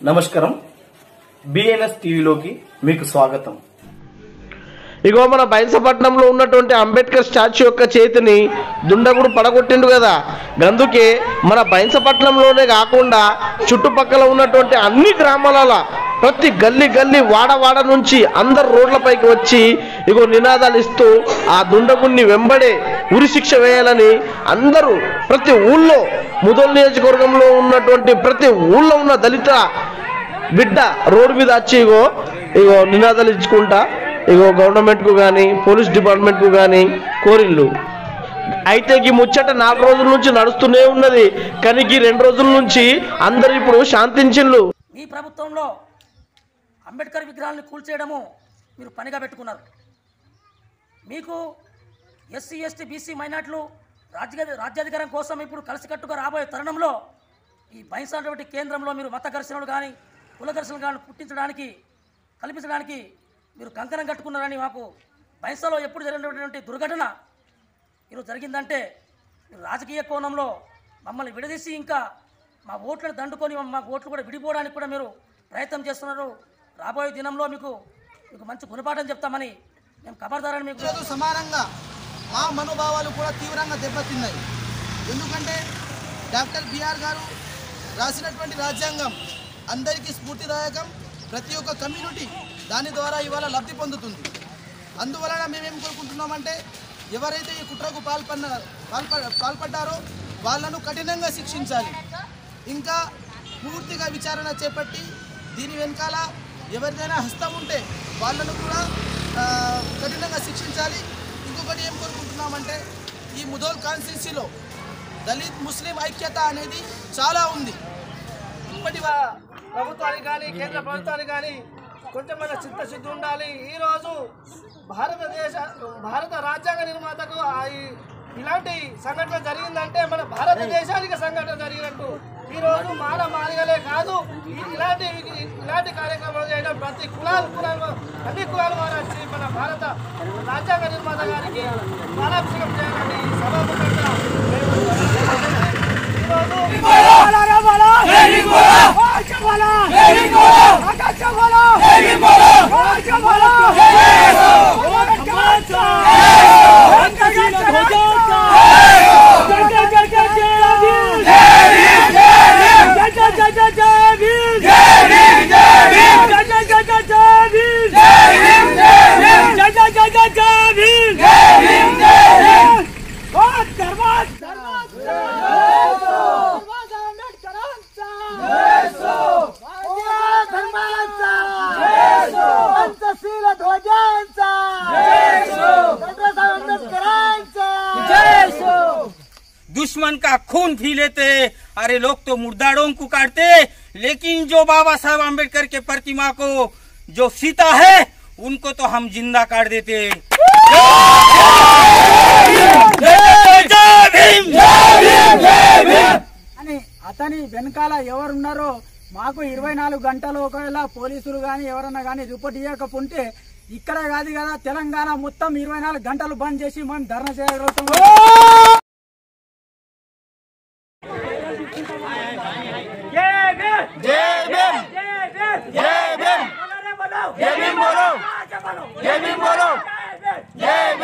నమస్కారం బిఎన్ఎస్ టీవీలోకి మీకు స్వాగతం ఇగో మన బైన్సపట్నంలో ఉన్నటువంటి అంబేద్కర్ స్టాచ్యూ యొక్క చేతిని దుండగుడు పడగొట్టిండు కదా అందుకే మన బైన్సపట్నంలోనే కాకుండా చుట్టుపక్కల ఉన్నటువంటి అన్ని గ్రామాల ప్రతి గల్లీ గల్లీ వాడ వాడ నుంచి అందరు రోడ్లపైకి వచ్చి ఇగో నినాదాలు ఇస్తూ ఆ దుండగుడిని వెంబడే ఉరి శిక్ష వేయాలని అందరూ ప్రతి ఊళ్ళో ముదల్ నియోజకవర్గంలో ఉన్నటువంటి ప్రతి ఊళ్ళో ఉన్న దళిత బిడ్డ రోడ్డు మీద వచ్చి ఇగో ఇగో నినాదాలు ఇచ్చుకుంటా ఇగో గవర్నమెంట్కు కానీ పోలీస్ డిపార్ట్మెంట్కు కానీ కోరిళ్ళు అయితే ఈ ముచ్చట నాలుగు రోజుల నుంచి నడుస్తూనే ఉన్నది కానీ ఈ రెండు రోజుల నుంచి అందరు ఇప్పుడు శాంతించిళ్ళు మీ ప్రభుత్వంలో అంబేద్కర్ విగ్రహాలను కూల్చేయడము మీరు పనిగా పెట్టుకున్నారు మీకు ఎస్సీ ఎస్టీ బీసీ మైనార్టీలు రాజ్య రాజ్యాధికారం కోసం ఇప్పుడు కలిసికట్టుగా రాబోయే తరుణంలో ఈ బహింసినటువంటి కేంద్రంలో మీరు మత ఘర్షణలు కానీ కుల ఘర్షణలు కానీ పుట్టించడానికి కల్పించడానికి మీరు కంకణం కట్టుకున్నారని మాకు బహింసలో ఎప్పుడు జరిగినటువంటి దుర్ఘటన ఈరోజు జరిగిందంటే మీరు రాజకీయ కోణంలో మమ్మల్ని విడదీసి ఇంకా మా ఓట్లను దండుకొని మా ఓట్లు కూడా విడిపోవడానికి కూడా మీరు ప్రయత్నం చేస్తున్నారు రాబోయే దినంలో మీకు మీకు మంచి గుణపాఠం చెప్తామని మేము ఖబర్దారని మీకు ప్రజలు సమానంగా మా మనోభావాలు కూడా తీవ్రంగా దెబ్బతిన్నాయి ఎందుకంటే డాక్టర్ బిఆర్ గారు రాసినటువంటి రాజ్యాంగం అందరికీ స్ఫూర్తిదాయకం ప్రతి ఒక్క కమ్యూనిటీ దాని ద్వారా ఇవాళ లబ్ధి పొందుతుంది అందువలన మేమేం కోరుకుంటున్నామంటే ఎవరైతే ఈ కుట్రకు పాల్పన్న పాల్ప పాల్పడ్డారో వాళ్ళను కఠినంగా శిక్షించాలి ఇంకా పూర్తిగా విచారణ చేపట్టి దీని వెనకాల ఎవరిదైనా హస్తం ఉంటే వాళ్ళను కూడా ఆ, కఠినంగా శిక్షించాలి ఇంకొకటి ఏం కోరుకుంటున్నామంటే ఈ ముదోల్ కాన్స్టిట్యూన్సీలో దళిత్ ముస్లిం ఐక్యత అనేది చాలా ఉంది ఇప్పటి వా- ప్రభుత్వానికి కానీ కేంద్ర ప్రభుత్వానికి కానీ కొంచెం మన చిత్తశుద్ధి ఉండాలి ఈరోజు భారతదేశ భారత రాజ్యాంగ నిర్మాతకు ఆ ఈ- ఇలాంటి సంఘటన జరిగిందంటే మన భారతదేశానికి సంఘటన జరిగినట్టు ఈరోజు మాన మాదిగలే కాదు ఈ- ఇలాంటి ఇలాంటి కార్యక్రమాలు చేయడం ప్రతి కులాలు కులాలు అన్ని కులాలు వారు వచ్చి మన భారత రాజ్యాంగ నిర్మాత గారికి పాలాభిషేకం చేయాలని సభాముఖంగా ఈరోజు दुश्मन का खून पी लेते अरे लोग तो मुर्दाड़ों को काटते लेकिन जो बाबा साहब आम्बेडकर के प्रतिमा को जो सीता है उनको तो हम जिंदा काट देते అని అతని వెనకాల ఎవరున్నారో మాకు ఇరవై నాలుగు గంటలు ఒకవేళ పోలీసులు కానీ ఎవరన్నా కానీ రిపోర్ట్ ఇవ్వకపోతే ఇక్కడ కాదు కదా తెలంగాణ మొత్తం ఇరవై నాలుగు గంటలు బంద్ చేసి మనం ధర్నా చేయగలుగుతాం జై